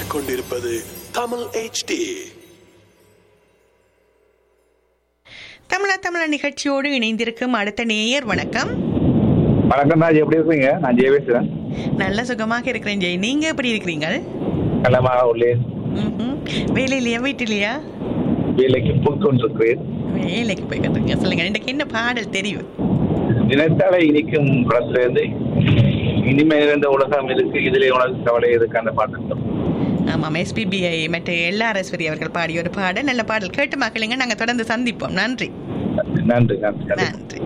கேட்டுக்கொண்டிருப்பது தமிழ் HD தமிழா தமிழா நிகழ்ச்சியோடு இணைந்திருக்கும் அடுத்த நேயர் வணக்கம் வணக்கம் ராஜ் எப்படி இருக்கீங்க நான் ஜெய பேசுறேன் நல்ல சுகமாக இருக்கிறேன் ஜெய் நீங்க எப்படி இருக்கிறீங்க நல்லமா உள்ளேன் ம்ஹும். வேலையிலையா வீட்டிலையா வேலைக்கு போய் கொண்டிருக்கிறேன் வேலைக்கு போய் கட்டுறீங்க சொல்லுங்க எனக்கு என்ன பாடல் தெரியும் நினைத்தாலே இனிக்கும் படத்துல இருந்து இனிமேல் இருந்த உலகம் இருக்கு இதிலே உனக்கு கவலை இருக்கு அந்த பாட்டு ஆமாம் எஸ்பிபிஐ மற்ற எல்லாரஸ்வரி அவர்கள் பாடிய ஒரு பாடல் நல்ல பாடல் கேட்டு மக்களுங்க நாங்கள் தொடர்ந்து சந்திப்போம் நன்றி நன்றி நன்றி நன்றி நன்றி